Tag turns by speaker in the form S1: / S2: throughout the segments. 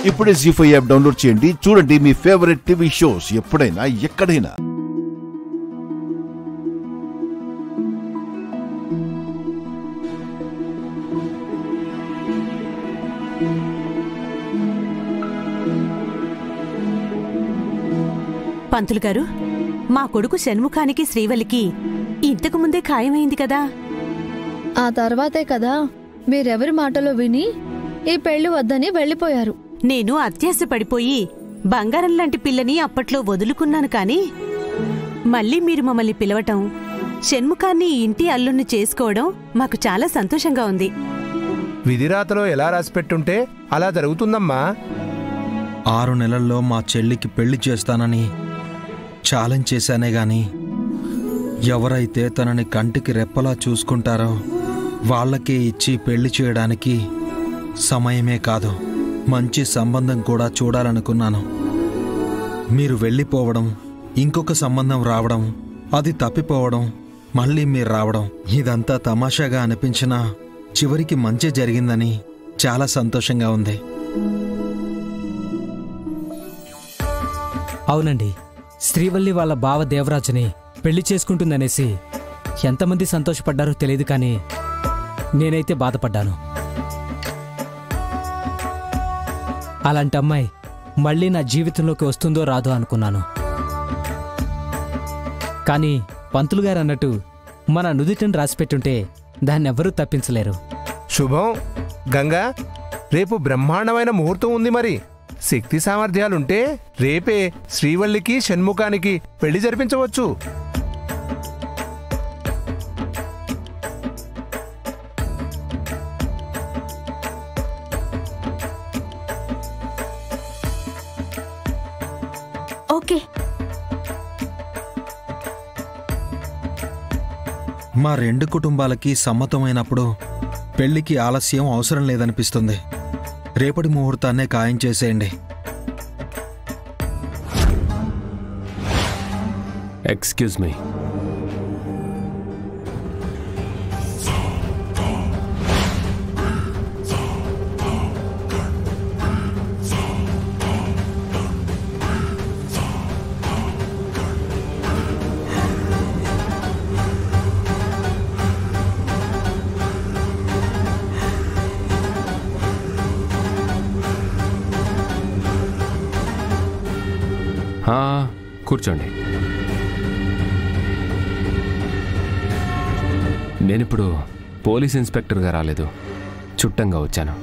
S1: ఇప్పుడే G five app download చేయండి చూడండి మీ ఫేవరెట్ టీవీ షోస్ ఎప్పుడైనా ఎక్కడైనా
S2: పంతులు గారు మా కొడుకు షణ్ముఖానికి శ్రీవల్లికి ఇంతకు ముందే ఖాయమైంది కదా
S3: ఆ తర్వాతే కదా మీరెవరి మాటలో విని ఈ పెళ్లి వద్దని వెళ్ళిపోయారు
S2: నేను అత్యాశ పడిపోయి బంగారం లాంటి పిల్లని అప్పట్లో వదులుకున్నాను కాని మళ్ళీ మీరు మమ్మల్ని పిలవటం షణ్ముఖాన్ని ఈ ఇంటి అల్లుణ్ణి చేసుకోవడం మాకు చాలా సంతోషంగా ఉంది
S4: విధిరాతలో ఎలా రాసిపెట్టుంటే అలా జరుగుతుందమ్మా
S5: ఆరు నెలల్లో మా చెల్లికి పెళ్లి చేస్తానని ఛాలెంజ్ చేశానే గాని ఎవరైతే తనని కంటికి రెప్పలా చూసుకుంటారో వాళ్ళకే ఇచ్చి పెళ్లి చేయడానికి సమయమే కాదు మంచి సంబంధం కూడా చూడాలనుకున్నాను మీరు వెళ్ళిపోవడం ఇంకొక సంబంధం రావడం అది తప్పిపోవడం మళ్ళీ మీరు రావడం ఇదంతా తమాషాగా అనిపించినా చివరికి మంచి జరిగిందని చాలా సంతోషంగా ఉంది
S6: అవునండి శ్రీవల్లి వాళ్ళ బావ దేవరాజుని పెళ్లి చేసుకుంటుందనేసి ఎంతమంది సంతోషపడ్డారో తెలియదు కానీ నేనైతే బాధపడ్డాను అలాంటి అమ్మాయి మళ్ళీ నా జీవితంలోకి వస్తుందో రాదో అనుకున్నాను కానీ పంతులు గారు అన్నట్టు మన నుదిటిని రాసిపెట్టుంటే దాన్నెవ్వరూ తప్పించలేరు
S4: శుభం గంగా రేపు బ్రహ్మాండమైన ముహూర్తం ఉంది మరి శక్తి సామర్థ్యాలుంటే రేపే శ్రీవల్లికి షణ్ముఖానికి పెళ్లి జరిపించవచ్చు
S2: ఓకే
S5: మా రెండు కుటుంబాలకి సమ్మతమైనప్పుడు పెళ్లికి ఆలస్యం అవసరం లేదనిపిస్తుంది రేపటి ముహూర్తాన్నే ఖాయం చేసేయండి
S7: ఎక్స్క్యూజ్ మీ ఆ, కూర్చోండి నేనిప్పుడు పోలీస్ ఇన్స్పెక్టర్గా రాలేదు చుట్టంగా వచ్చాను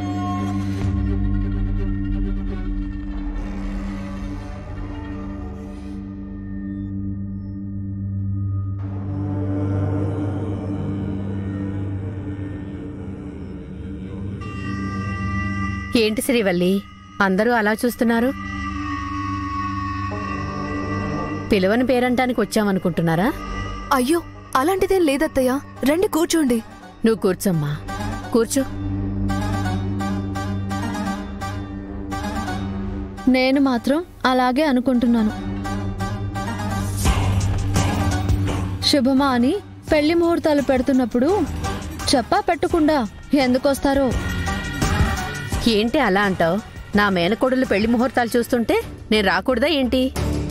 S8: ఏంటి శ్రీవల్లి అందరూ అలా చూస్తున్నారు పిలువని పేరంటానికి వచ్చామనుకుంటున్నారా
S3: అయ్యో అలాంటిదేం లేదత్తయ్య రండి కూర్చోండి
S8: నువ్వు కూర్చోమ్మా కూర్చో
S3: నేను మాత్రం అలాగే అనుకుంటున్నాను శుభమా అని పెళ్లి ముహూర్తాలు పెడుతున్నప్పుడు చెప్పా పెట్టకుండా ఎందుకొస్తారో
S8: ఏంటి అలా అంటావు నా మేనకోడలు పెళ్లి ముహూర్తాలు చూస్తుంటే నేను రాకూడదా ఏంటి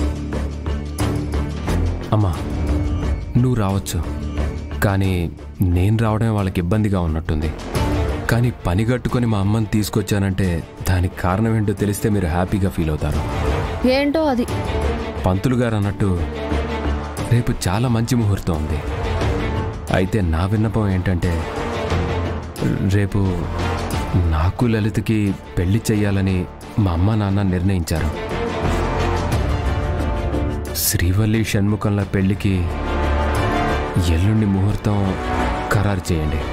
S7: అమ్మా నువ్వు రావచ్చు కానీ నేను రావడమే వాళ్ళకి ఇబ్బందిగా ఉన్నట్టుంది కానీ పని కట్టుకొని మా అమ్మని తీసుకొచ్చానంటే దానికి కారణం ఏంటో తెలిస్తే మీరు హ్యాపీగా ఫీల్ అవుతారు
S3: ఏంటో అది
S7: పంతులు గారు అన్నట్టు రేపు చాలా మంచి ముహూర్తం ఉంది అయితే నా విన్నపం ఏంటంటే రేపు నాకు లలితకి పెళ్లి చెయ్యాలని మా అమ్మ నాన్న నిర్ణయించారు శ్రీవల్లి షణ్ముఖంల పెళ్లికి ఎల్లుండి ముహూర్తం ఖరారు చేయండి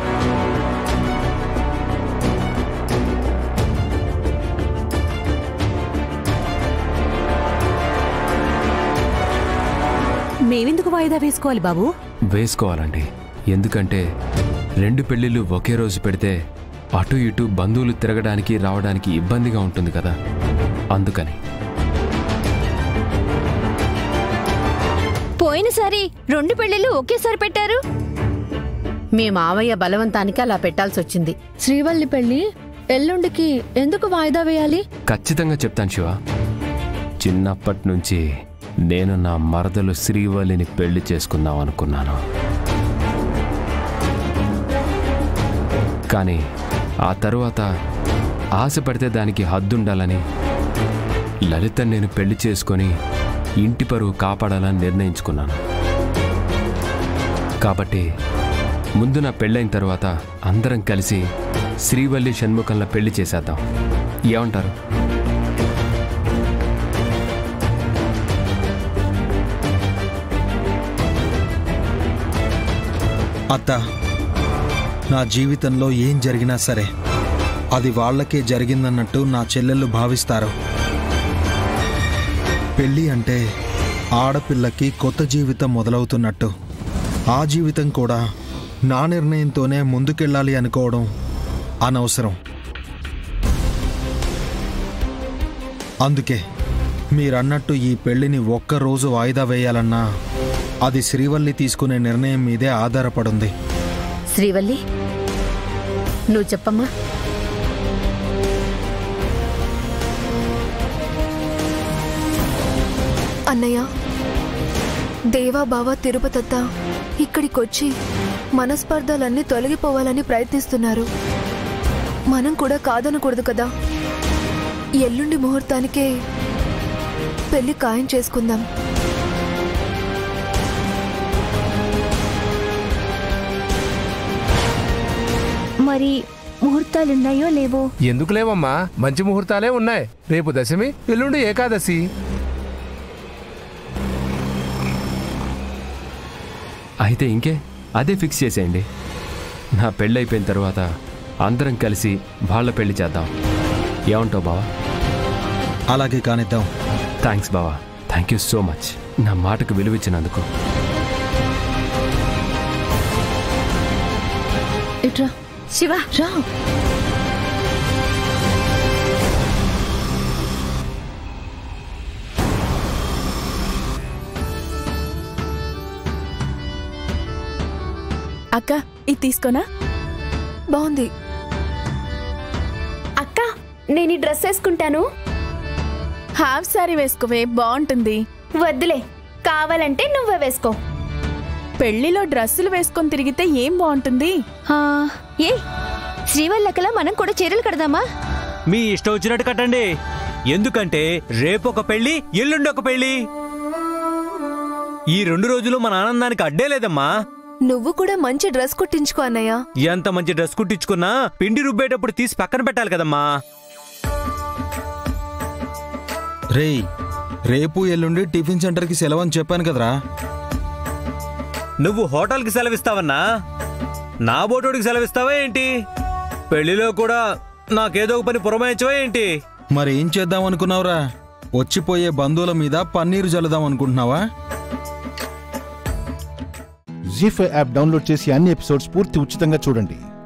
S2: మేమెందుకు వాయిదా వేసుకోవాలి బాబు
S7: వేసుకోవాలండి ఎందుకంటే రెండు పెళ్ళిళ్ళు ఒకే రోజు పెడితే అటు ఇటు బంధువులు తిరగడానికి రావడానికి ఇబ్బందిగా ఉంటుంది కదా అందుకని
S3: పోయినసారి రెండు పెళ్లిళ్ళు ఒకేసారి పెట్టారు
S8: మీ మావయ్య బలవంతానికి అలా పెట్టాల్సి వచ్చింది
S3: శ్రీవల్లి పెళ్లి ఎల్లుండికి ఎందుకు వాయిదా వేయాలి
S7: ఖచ్చితంగా చెప్తాను శివ చిన్నప్పటి నుంచి నేను నా మరదలు శ్రీవల్లిని పెళ్లి చేసుకుందాం అనుకున్నాను కానీ ఆ తరువాత ఆశ పడితే దానికి హద్దుండాలని లలిత నేను పెళ్లి చేసుకొని ఇంటి పరువు కాపాడాలని నిర్ణయించుకున్నాను కాబట్టి ముందు నా పెళ్ళైన తర్వాత అందరం కలిసి శ్రీవల్లి షణ్ముఖంలో పెళ్లి చేసేద్దాం ఏమంటారు
S5: అత్త నా జీవితంలో ఏం జరిగినా సరే అది వాళ్ళకే జరిగిందన్నట్టు నా చెల్లెళ్ళు భావిస్తారు పెళ్ళి అంటే ఆడపిల్లకి కొత్త జీవితం మొదలవుతున్నట్టు ఆ జీవితం కూడా నా నిర్ణయంతోనే ముందుకెళ్ళాలి అనుకోవడం అనవసరం అందుకే మీరన్నట్టు ఈ పెళ్లిని ఒక్కరోజు వాయిదా వేయాలన్నా అది శ్రీవల్లి తీసుకునే నిర్ణయం మీదే ఆధారపడుంది
S8: శ్రీవల్లి నువ్వు చెప్పమ్మా
S9: అన్నయ్య దేవా బావ తిరుపతత్త ఇక్కడికొచ్చి మనస్పర్ధలన్నీ తొలగిపోవాలని ప్రయత్నిస్తున్నారు మనం కూడా కాదనకూడదు కదా ఎల్లుండి ముహూర్తానికే పెళ్లి ఖాయం చేసుకుందాం
S10: మరి ముహూర్తాలున్నాయో లేవో
S4: ఎందుకు లేవమ్మా మంచి ముహూర్తాలే ఉన్నాయి రేపు దశమి ఎల్లుండి ఏకాదశి
S7: అయితే ఇంకే అదే ఫిక్స్ చేసేయండి నా పెళ్ళి అయిపోయిన తర్వాత అందరం కలిసి వాళ్ళ పెళ్లి చేద్దాం ఏమంటావు బావా
S5: అలాగే కానిద్దాం
S7: థ్యాంక్స్ బావా థ్యాంక్ యూ సో మచ్ నా మాటకు విలువిచ్చినందుకు
S3: ఇట్రా
S8: శివ
S3: రా
S10: అక్క ఇది తీసుకోనా
S9: బాగుంది
S10: అక్క నేను ఈ డ్రెస్ వేసుకుంటాను హాఫ్ సారీ వేసుకోవే బాగుంటుంది వద్దులే కావాలంటే నువ్వే వేసుకో పెళ్లిలో డ్రెస్సులు వేసుకొని తిరిగితే ఏం బాగుంటుంది
S11: ఏ శ్రీవల్లకలా మనం కూడా చీరలు కడదామా
S12: మీ ఇష్టం వచ్చినట్టు కట్టండి ఎందుకంటే రేపు ఒక పెళ్లి ఎల్లుండి ఒక పెళ్లి ఈ రెండు రోజులు మన ఆనందానికి అడ్డే లేదమ్మా
S9: నువ్వు కూడా మంచి డ్రెస్ కుట్టించుకో అన్నయ్య
S12: ఎంత మంచి డ్రెస్ కుట్టించుకున్నా పిండి రుబ్బేటప్పుడు తీసి పక్కన పెట్టాలి కదమ్మా
S5: రేయ్ రేపు ఎల్లుండి టిఫిన్ సెంటర్కి సెలవు అని చెప్పాను కదరా
S12: నువ్వు హోటల్కి సెలవిస్తావన్నా నా బోటోడికి సెలవిస్తావా ఏంటి పెళ్లిలో కూడా నాకేదో ఒక పని పురమాయించవా ఏంటి
S5: మరి ఏం చేద్దాం అనుకున్నావురా వచ్చిపోయే బంధువుల మీద పన్నీరు జల్లుదాం అనుకుంటున్నావా
S1: జీ ఫైవ్ యాప్ డౌన్లోడ్ చేసి అన్ని ఎపిసోడ్స్ పూర్తి ఉచితంగా చూడండి